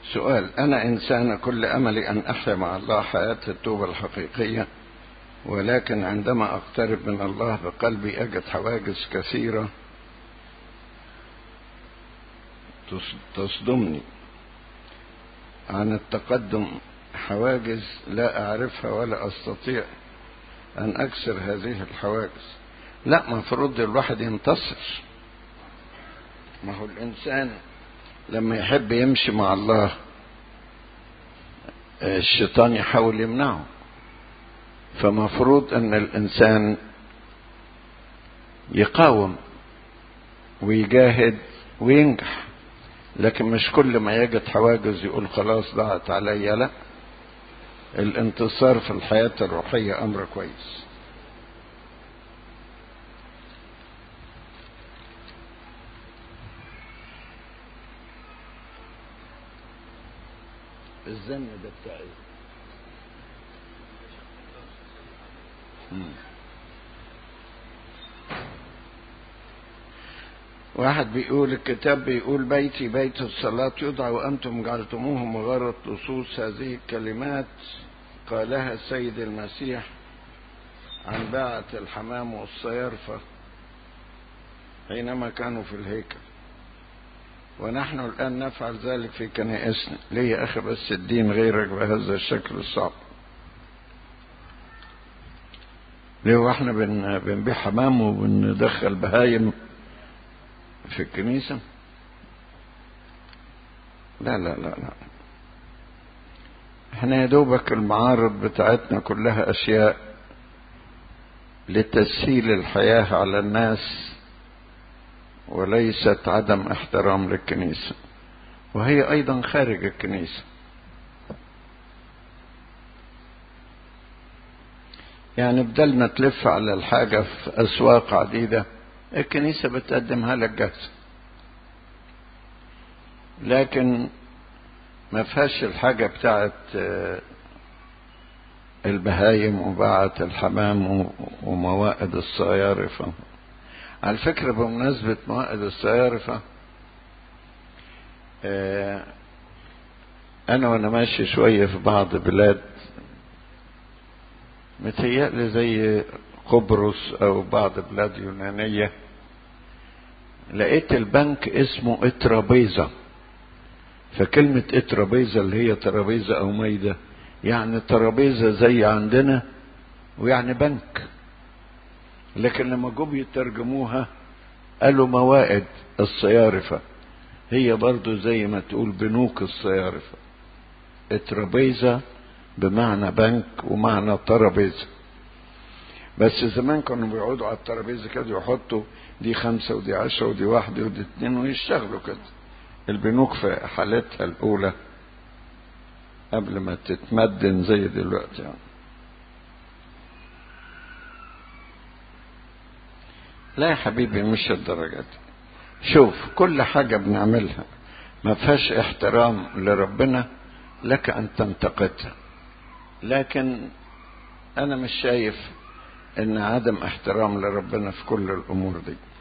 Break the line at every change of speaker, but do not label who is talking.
سؤال أنا إنسان كل أملي أن أحيا مع الله حياة التوبة الحقيقية ولكن عندما أقترب من الله بقلبي أجد حواجز كثيرة تصدمني عن التقدم حواجز لا أعرفها ولا أستطيع أن أكسر هذه الحواجز لا مفروض الواحد ينتصر ما هو الإنسان لما يحب يمشي مع الله الشيطان يحاول يمنعه فمفروض ان الانسان يقاوم ويجاهد وينجح لكن مش كل ما يجد حواجز يقول خلاص ضاعت عليا لا الانتصار في الحياة الروحية امر كويس الزن ده بتاعي واحد بيقول الكتاب بيقول بيتي بيت الصلاة يدعى وأنتم جعلتموه مغارة لصوص هذه الكلمات قالها السيد المسيح عن باعة الحمام والصيارفة حينما كانوا في الهيكل ونحن الآن نفعل ذلك في كنائسنا ليه يا أخي بس الدين غيرك بهذا الشكل الصعب ليه واحنا بن بنبيع حمام وبندخل بهايم في الكنيسة لا لا لا لا احنا يا دوبك المعارض بتاعتنا كلها أشياء لتسهيل الحياة على الناس وليست عدم احترام للكنيسة وهي أيضا خارج الكنيسة يعني بدلنا تلف على الحاجة في أسواق عديدة الكنيسة بتقدمها لك جاهزة لكن ما فيهاش الحاجة بتاعت البهايم وباعة الحمام وموائد الصيارفة على فكرة بمناسبة موائد الصيارفة أنا وأنا ماشي شوية في بعض بلاد متهيألي زي قبرص أو بعض بلاد يونانية لقيت البنك اسمه اترابيزة فكلمة اترابيزة اللي هي ترابيزة أو ميدة يعني ترابيزة زي عندنا ويعني بنك لكن لما جم يترجموها قالوا موائد الصيارفة هي برضو زي ما تقول بنوك الصيارفة اترابيزة بمعنى بنك ومعنى ترابيزة بس زمان كانوا بيقعدوا على الترابيزة كده يحطوا دي خمسة ودي عشرة ودي واحدة ودي اتنين ويشتغلوا كده البنوك في حالتها الأولى قبل ما تتمدن زي دلوقتي يعني. لا يا حبيبي مش الدرجة دي شوف كل حاجة بنعملها ما فيهاش احترام لربنا لك أن تنتقدها لكن أنا مش شايف إن عدم احترام لربنا في كل الأمور دي